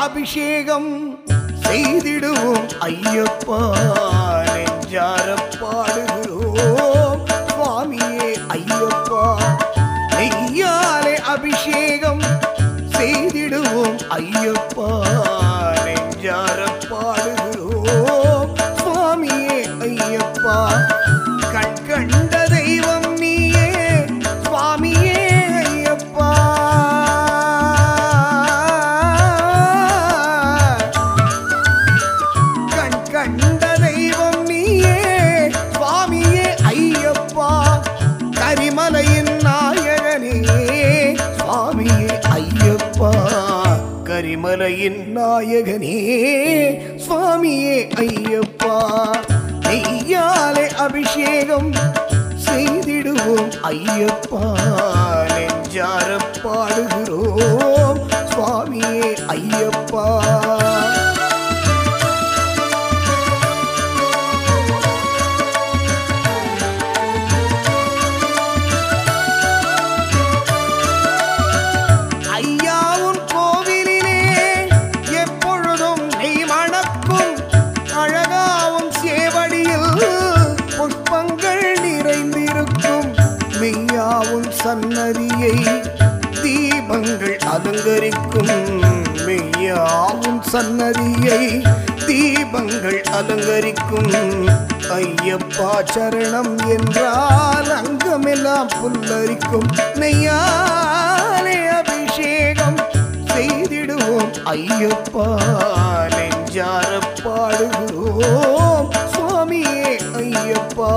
அபிஷேகம் செய்திடுவோம் ஐயப்பா நெஞ்சார பாடுகிறோம் சுவாமியே ஐயப்பா நெய்யாலே அபிஷேகம் செய்திடுவோம் ஐயப்பா நெஞ்சார பாடுகிறோம் சுவாமியே ஐயப்பா கண் கண்ட தெய்வம் நீயே சுவாமியே ஐயப்பா கண் கண்ட தெய்வம் நீயே சுவாமியே ஐயப்பா கரிமலையின் நாயகனே சுவாமியே ஐயப்பா கரிமலையின் நாயகனே சுவாமியே ஐயப்பா நெய்யாலே அபிஷேகம் செய்திடுவோம் ஐயப்பா நெஞ்சார பாடுகிறோம் சுவாமியே ஐயப்பா ஐயாவும் கோவிலிலே எப்பொழுதும் நெய் மணக்கும் அழகாவும் சேவடியில் புஷ்பங்கள் நிறைந்திருக்கும் மெய்யாவும் சன்னதியை தீபங்கள் அலங்கரிக்கும் மெய்யாவும் சன்னதியை தீபங்கள் அலங்கரிக்கும் ஐயப்பா சரணம் என்றால் அங்கமெல்லாம் புல்லரிக்கும் நெய்யாலே அபிஷேகம் செய்திடுவோம் ஐயப்பா நெஞ்சார பாடுகிறோம் சுவாமியே ஐயப்பா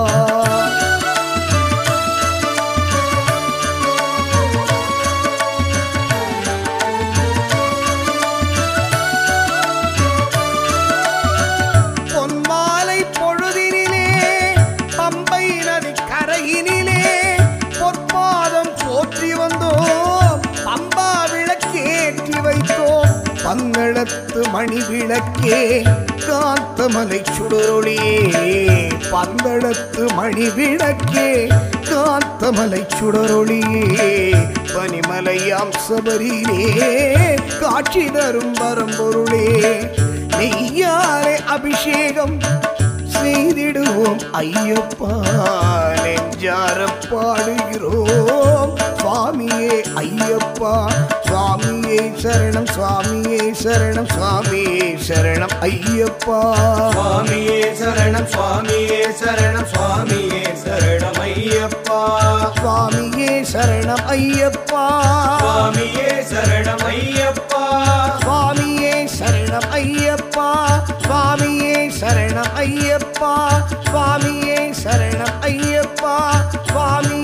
பொன்மாலை பொழுதினிலே பம்பை நதி கரையினிலே பொற்பாதம் போற்றி வந்தோம் பம்பா விளக்கேற்றி வைத்தோம் பங்களத்து மணி விளக்கே காந்தமலை சுடரொளியே பந்தளத்து மணி விளக்கே காந்தமலை சுடரொளியே பனிமலையாம் சபரியிலே காட்சி தரும் வரம்பொருளே நெய்யாலே அபிஷேகம் செய்திடுவோம் ஐயப்பா நெஞ்சார பாடுகிறோம் சுவாமியே ஐயப்பா சுவாமியே சரணம் சுவாமியே சரணம் சுவாமியே சரணம் ஐயப்பா சுவாமியே சரணம் சுவாமியே சரணம் சுவாமியே சரணம் ஐயப்பா சுவாமியே சரணம் ஐயப்பா சுவாமியே சரணம் ஐயப்பா சுவாமியே சரணம் ஐயப்பா சுவாமியே சரணம் ஐயப்பா சுவாமியே சரணம் ஐயப்பா சுவாமி